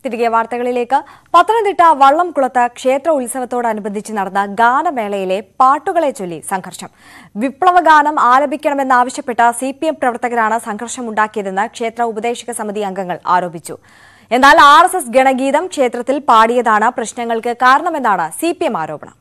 തിരികെ വാർത്തകളിലേക്ക് പത്തനംതിട്ട വള്ളംകുളത്ത് ക്ഷേത്ര ഉത്സവത്തോടനുബന്ധിച്ച് നടന്ന ഗാനമേളയിലെ പാട്ടുകളെ ചൊല്ലി സംഘർഷം വിപ്ലവഗാനം ആലപിക്കണമെന്നാവശ്യപ്പെട്ട സി പി എം പ്രവർത്തകരാണ് സംഘർഷമുണ്ടാക്കിയതെന്ന് ക്ഷേത്ര ഉപദേശക സമിതി അംഗങ്ങൾ ആരോപിച്ചു എന്നാൽ ആർ എസ് എസ് ഗണഗീതം ക്ഷേത്രത്തിൽ പാടിയതാണ് പ്രശ്നങ്ങൾക്ക് കാരണമെന്നാണ് സി പി എം ആരോപണം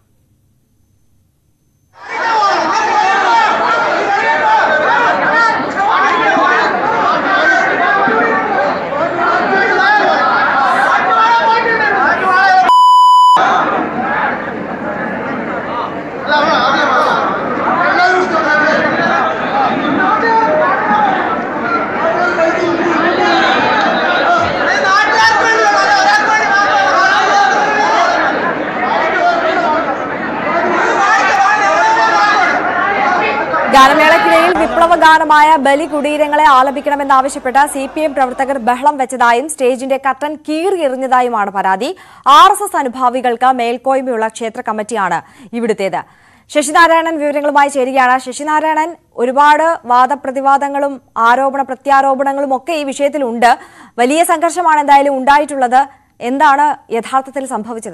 ഗാനമേളയ്ക്കിടയിൽ വിപ്ലവ ഗാനമായ ബലി കുടീരങ്ങളെ ആലപിക്കണമെന്നാവശ്യപ്പെട്ട് സി പി എം പ്രവർത്തകർ ബഹളം വെച്ചതായും സ്റ്റേജിന്റെ കട്ടൻ കീറിയെറിഞ്ഞതായുമാണ് പരാതി ആർ എസ് എസ് അനുഭാവികൾക്ക് മേൽക്കോയ്മയുള്ള ക്ഷേത്ര കമ്മിറ്റിയാണ് ഇവിടുത്തേത് ശശിനാരായണൻ വിവരങ്ങളുമായി ചേരുകയാണ് ശശിനാരായണൻ ഒരുപാട് വാദപ്രതിവാദങ്ങളും ആരോപണ പ്രത്യാരോപണങ്ങളും ഒക്കെ ഈ വിഷയത്തിലുണ്ട് വലിയ സംഘർഷമാണ് എന്തായാലും ഉണ്ടായിട്ടുള്ളത് എന്താണ് യഥാർത്ഥത്തിൽ സംഭവിച്ചത്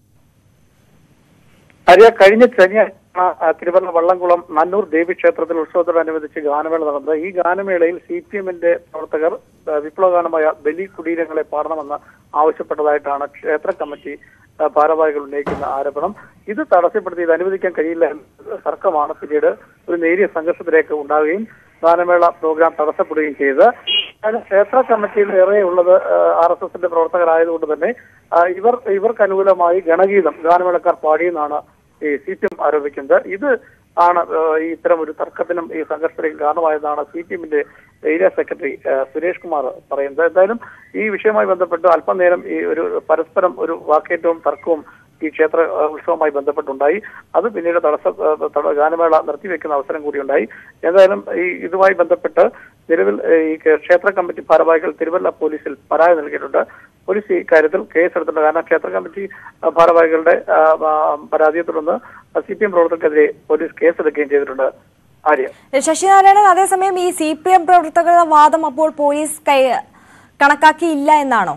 അറിയ കഴിഞ്ഞ ശനിയാഴ്ച ആ, തിരുവല്ല വള്ളംകുളം നന്നൂർ ദേവീക്ഷേത്രത്തിൽ ഉത്സവത്തോടനുബന്ധിച്ച് ഗാനമേള നടന്നത് ഈ ഗാനമേളയിൽ സി പി എമ്മിന്റെ പ്രവർത്തകർ ആ, വിപ്ലവഗാനമായ ബലി കുടീരങ്ങളെ പാടണമെന്ന് ആവശ്യപ്പെട്ടതായിട്ടാണ് ക്ഷേത്ര കമ്മിറ്റി ആ, ഭാരവാഹികൾ ഉന്നയിക്കുന്ന ആരോപണം ഇത് തടസ്സപ്പെടുത്തി ഇത് അനുവദിക്കാൻ കഴിയില്ല എന്ന തർക്കമാണ് പിന്നീട് ഒരു നേരിയ സംഘർഷത്തിലേക്ക് ഉണ്ടാവുകയും ഗാനമേള പ്രോഗ്രാം തടസ്സപ്പെടുകയും ചെയ്ത് അതായത് ക്ഷേത്ര കമ്മിറ്റിയിൽ ഏറെയുള്ളത് ആർ എസ് എസിന്റെ പ്രവർത്തകരായതുകൊണ്ട് തന്നെ ആ, ഇവർ ഇവർക്ക് അനുകൂലമായി ഗണഗീതം ഗാനമേളക്കാർ പാടിയെന്നാണ് ഈ സി പി എം ആരോപിക്കുന്നത് ഇത് ആണ് ആ, ഈ ഇത്തരം ഒരു തർക്കത്തിനും ഈ സംഘർഷത്തിനും കാരണമായതാണ് സി പി എമ്മിന്റെ ഏരിയ സെക്രട്ടറി ആ, സുരേഷ് കുമാർ പറയുന്നത് എന്തായാലും ഈ വിഷയവുമായി ബന്ധപ്പെട്ട് അല്പനേരം ഈ ഒരു പരസ്പരം ഒരു വാക്കേറ്റവും തർക്കവും ഈ ക്ഷേത്ര ആ, ഉത്സവവുമായി ബന്ധപ്പെട്ടുണ്ടായി അത് പിന്നീട് തടസ്സ ആ, തട- ഗാനമേള നിർത്തിവെക്കുന്ന അവസരം കൂടിയുണ്ടായി എന്തായാലും ഈ ഇതുമായി ബന്ധപ്പെട്ട് നിലവിൽ ഏ, ഈ ക്ഷേത്ര കമ്മിറ്റി ഭാരവാഹികൾ തിരുവല്ല പോലീസിൽ പരാതി നൽകിയിട്ടുണ്ട് പോലീസ് ഈ കാര്യത്തിൽ കേസെടുത്തിട്ടുണ്ട് കാരണം ക്ഷേത്ര കമ്മിറ്റി ആ, ഭാരവാഹികളുടെ ആ, ആ, പരാതിയെ തുടർന്ന് സി പി എം പ്രവർത്തകർക്കെതിരെ പോലീസ് കേസെടുക്കുകയും ചെയ്തിട്ടുണ്ട് ആര്യ ശശിനാരായണൻ അതേസമയം ഈ സി പി എം പ്രവർത്തകരുടെ വാദം അപ്പോൾ പോലീസ് കൈ- കണക്കാക്കിയില്ല എന്നാണോ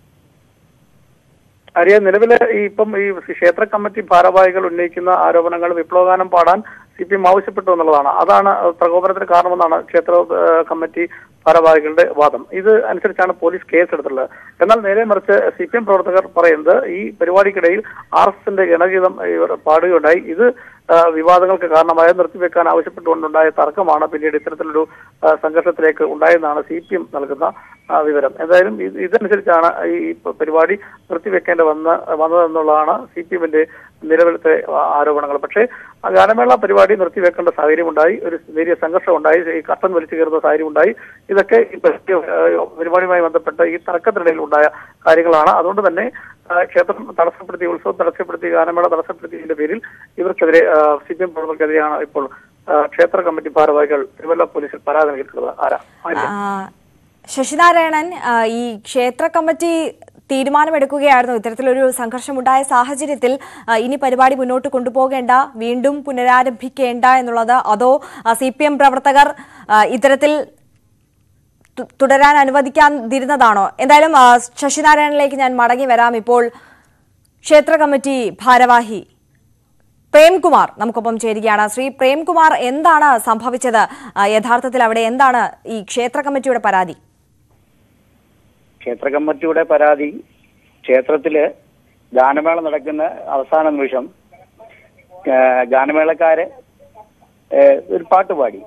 ആര്യ നിലവിലെ ഈ ഇപ്പം ഈ ക്ഷേത്ര കമ്മിറ്റി ഭാരവാഹികൾ ഉന്നയിക്കുന്ന ആരോപണങ്ങൾ വിപ്ലവഗാനം പാടാൻ സി പി എം ആവശ്യപ്പെട്ടു എന്നുള്ളതാണ് അതാണ് പ്രകോപനത്തിന് കാരണമെന്നാണ് ക്ഷേത്ര ആ, കമ്മിറ്റി ഭാരവാഹികളുടെ വാദം ഇത് അനുസരിച്ചാണ് പോലീസ് കേസെടുത്തുള്ളത് എന്നാൽ നേരെ മറിച്ച് സി പി എം പ്രവർത്തകർ പറയുന്നത് ഈ പരിപാടിക്കിടയിൽ ആർ എസ് എസിന്റെ ഗണഗീതം ഇവർ പാടുകയുണ്ടായി ഇത് ആ, വിവാദങ്ങൾക്ക് കാരണമായ നിർത്തിവെക്കാൻ ആവശ്യപ്പെട്ടുകൊണ്ടുണ്ടായ തർക്കമാണ് പിന്നീട് ഇത്തരത്തിലൊരു ആ, സംഘർഷത്തിലേക്ക് ഉണ്ടായെന്നാണ് സി പി എം നൽകുന്ന ആ, വിവരം എന്തായാലും ഇത് ഇതനുസരിച്ചാണ് ഈ ഈ പരിപാടി നിർത്തിവെക്കേണ്ടി വന്ന വന്നതെന്നുള്ളതാണ് സി പി എമ്മിന്റെ നിലവിലത്തെ ആ, ആരോപണങ്ങൾ പക്ഷേ ആ ഗാനമേള പരിപാടി നിർത്തിവെക്കേണ്ട സാഹചര്യമുണ്ടായി ഒരു നേരിയ സംഘർഷം ഉണ്ടായി ഈ കർട്ടൻ വലിച്ചു കയറുന്ന സാഹചര്യം ഉണ്ടായി ഇതൊക്കെ ഈ പരി- ആ, പരിപാടിയുമായി ബന്ധപ്പെട്ട ഈ തർക്കത്തിനിടയിൽ ഉണ്ടായ കാര്യങ്ങളാണ് അതുകൊണ്ട് തന്നെ ആ, ക്ഷേത്രം തടസ്സപ്പെടുത്തി ഉത്സവം തടസ്സപ്പെടുത്തി ഗാനമേള തടസ്സപ്പെടുത്തിയതിന്റെ പേരിൽ ഇവർക്കെതിരെ സി പി എം പ്രവർത്തകർക്കെതിരെയാണ് ഇപ്പോൾ ആ, ക്ഷേത്ര കമ്മിറ്റി ഭാരവാഹികൾ തിരുവല്ല പോലീസിൽ പരാതി നൽകിയിട്ടുള്ളത് ആരാ ആര്യ. ആ, ശശിനാരായണൻ ആ, ഈ ക്ഷേത്ര കമ്മിറ്റി തീരുമാനമെടുക്കുകയായിരുന്നു ഇത്തരത്തിലൊരു സംഘർഷമുണ്ടായ സാഹചര്യത്തിൽ ആ, ഇനി പരിപാടി മുന്നോട്ട് കൊണ്ടുപോകേണ്ട വീണ്ടും പുനരാരംഭിക്കേണ്ട എന്നുള്ളത് അതോ സി പി എം പ്രവർത്തകർ ആ, ഇത്തരത്തിൽ തു- തുടരാൻ അനുവദിക്കാതിരുന്നതാണോ എന്തായാലും ആ, ശശിനാരായണനിലേക്ക് ഞാൻ മടങ്ങി വരാം ഇപ്പോൾ ക്ഷേത്ര കമ്മിറ്റി ഭാരവാഹി പ്രേംകുമാർ നമുക്കൊപ്പം ചേരുകയാണ് ശ്രീ പ്രേംകുമാർ എന്താണ് സംഭവിച്ചത് ആ, യഥാർത്ഥത്തിൽ അവിടെ എന്താണ് ഈ ക്ഷേത്ര കമ്മിറ്റിയുടെ പരാതി ക്ഷേത്ര കമ്മിറ്റിയുടെ പരാതി ക്ഷേത്രത്തില് ഗാനമേള നടക്കുന്ന അവസാന നിമിഷം ആ, ഗാനമേളക്കാര് ഏ, ഒരു പാട്ട് പാടി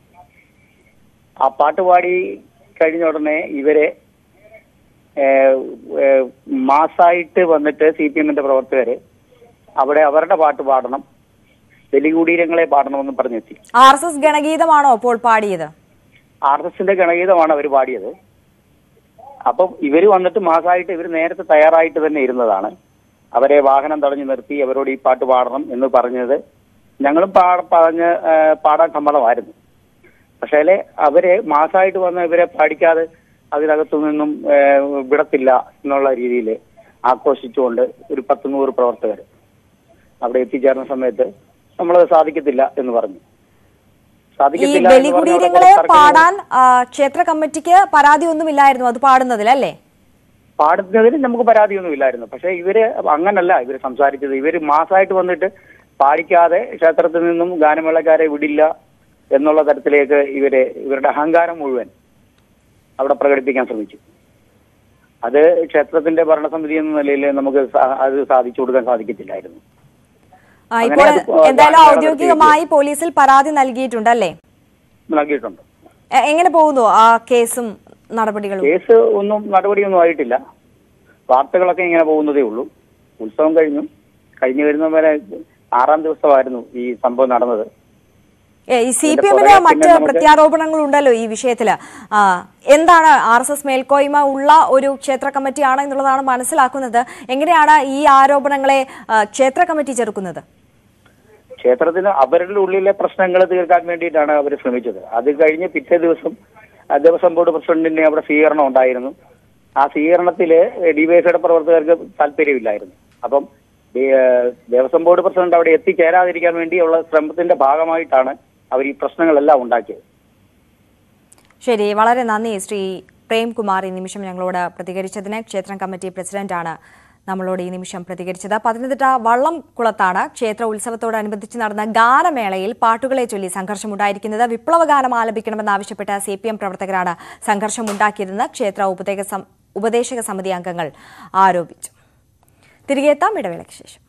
ആ പാട്ട് പാടി കഴിഞ്ഞ ഉടനെ ഇവരെ ഏ, ഏ, മാസായിട്ട് വന്നിട്ട് സി പി എമ്മിന്റെ പ്രവർത്തകര് അവിടെ അവരുടെ പാട്ട് പാടണം ബലികുടീരങ്ങളെ പാടണമെന്ന് പറഞ്ഞെത്തി ആർ എസ് എസ് ഗണഗീതമാണോ അപ്പോൾ പാടിയത് ആർ എസ് എസിന്റെ ഗണഗീതമാണ് അവർ പാടിയത് അപ്പം ഇവര് വന്നിട്ട് മാസമായിട്ട് ഇവർ നേരത്തെ തയ്യാറായിട്ട് തന്നെ ഇരുന്നതാണ് അവരെ വാഹനം തടഞ്ഞു നിർത്തി അവരോട് ഈ പാട്ട് പാടണം എന്ന് പറഞ്ഞത് ഞങ്ങളും പാ പറഞ്ഞ് ആ, പാടാൻ സമ്മതമായിരുന്നു പക്ഷേ അവരെ മാസമായിട്ട് വന്ന് ഇവരെ പാടിക്കാതെ അതിനകത്തു നിന്നും ആ, വിടത്തില്ല എന്നുള്ള രീതിയിൽ ആക്രോശിച്ചുകൊണ്ട് ഒരു പത്ത് നൂറ് പ്രവർത്തകർ അവിടെ എത്തിച്ചേർന്ന സമയത്ത് നമ്മളത് സാധിക്കത്തില്ല എന്ന് പറഞ്ഞു ഈ സാധിക്കത്തില്ല എന്ന് പറഞ്ഞ് അവിടെ ബലികുടീരങ്ങളെ തർക്കം പാടാൻ ആ, ക്ഷേത്ര കമ്മിറ്റിക്ക് പരാതി ഒന്നുമില്ലായിരുന്നു അത് പാടുന്നതിൽ അല്ലേ പാടുന്നതിന് നമുക്ക് പരാതിയൊന്നും ഇല്ലായിരുന്നു പക്ഷെ ഇവര് അങ്ങനല്ല ഇവര് സംസാരിച്ചത് ഇവര് മാസമായിട്ട് വന്നിട്ട് പാടിക്കാതെ ക്ഷേത്രത്തിൽ നിന്നും ഗാനമേളക്കാരെ വിടില്ല എന്നുള്ള തരത്തിലേക്ക് ഇവര് ഇവരുടെ അഹങ്കാരം മുഴുവൻ അവിടെ പ്രകടിപ്പിക്കാൻ ശ്രമിച്ചു അത് ക്ഷേത്രത്തിന്റെ ഭരണസമിതി എന്ന നിലയിൽ നമുക്ക് സാ- അത് സാധിച്ചു കൊടുക്കാൻ സാധിക്കത്തില്ലായിരുന്നു ആ, ഇപ്പോൾ അങ്ങനെ അത് എന്തായാലും ഗാനമേള ഔദ്യോഗികമായി പോലീസിൽ പരാതി നൽകിയിട്ടുണ്ടല്ലേ നൽകിയിട്ടുണ്ട് എ- എങ്ങനെ പോകുന്നു ആ കേസും നടപടികളും കേസ് ഒന്നും നടപടിയൊന്നും ആയിട്ടില്ല വാർത്തകളൊക്കെ ഇങ്ങനെ പോകുന്നതേ ഉള്ളൂ ഉത്സവം കഴിഞ്ഞു കഴിഞ്ഞു വരുന്ന വരെ ആറാം ദിവസമായിരുന്നു ഈ സംഭവം നടന്നത് ഏ, ഈ സി ഇതിന്റെ പി എമ്മിന് പുറകെ മറ്റ് പിന്നെ നമുക്ക് പ്രത്യാരോപണങ്ങൾ ഉണ്ടല്ലോ ഈ വിഷയത്തില് ആ, എന്താണ് ആർ എസ് എസ് മേൽക്കോയ്മ ഉള്ള ഒരു ക്ഷേത്ര കമ്മിറ്റിയാണ് എന്നുള്ളതാണ് മനസ്സിലാക്കുന്നത് എങ്ങനെയാണ് ഈ ആരോപണങ്ങളെ ആ, ക്ഷേത്ര കമ്മിറ്റി ചെറുക്കുന്നത് ക്ഷേത്രത്തിന് അവരുടെ ഉള്ളിലെ പ്രശ്നങ്ങൾ തീർക്കാൻ വേണ്ടിയിട്ടാണ് അവർ ശ്രമിച്ചത് അത് കഴിഞ്ഞ് പിറ്റേ ദിവസം ആ, ദേവസ്വം ബോർഡ് പ്രസിഡന്റിന് അവിടെ സ്വീകരണം ഉണ്ടായിരുന്നു ആ സ്വീകരണത്തില് ഡിവൈഎഫ്ഐയുടെ പ്രവർത്തകർക്ക് താല്പര്യമില്ലായിരുന്നു അപ്പം ദേ- ദേവസ്വം ബോർഡ് പ്രസിഡന്റ് അവിടെ എത്തിച്ചേരാതിരിക്കാൻ വേണ്ടിയുള്ള ശ്രമത്തിന്റെ ഭാഗമായിട്ടാണ് അവർ ഈ പ്രശ്നങ്ങളെല്ലാം ഉണ്ടാക്കിയത് ശരി വളരെ നന്ദി ശ്രീ പ്രേംകുമാർ ഈ നിമിഷം ഞങ്ങളോട് പ്രതികരിച്ചതിന് ക്ഷേത്രം കമ്മിറ്റി പ്രസിഡന്റാണ് നമ്മളോട് ഈ നിമിഷം പ്രതികരിച്ചത് പത്തനംതിട്ട വള്ളംകുളത്താണ് ക്ഷേത്ര ഉത്സവത്തോടനുബന്ധിച്ച് നടന്ന ഗാനമേളയിൽ പാട്ടുകളെ ചൊല്ലി സംഘർഷമുണ്ടായിരിക്കുന്നത് വിപ്ലവ ഗാനം ആലപിക്കണമെന്നാവശ്യപ്പെട്ട സി പി എം പ്രവർത്തകരാണ് സംഘർഷമുണ്ടാക്കിയതെന്ന് ക്ഷേത്ര ഉപദേശക സം- ഉപദേശക സമിതി അംഗങ്ങൾ ആരോപിച്ചു തിരികെ എത്താം ഇടവേളയ്ക്ക് ശേഷം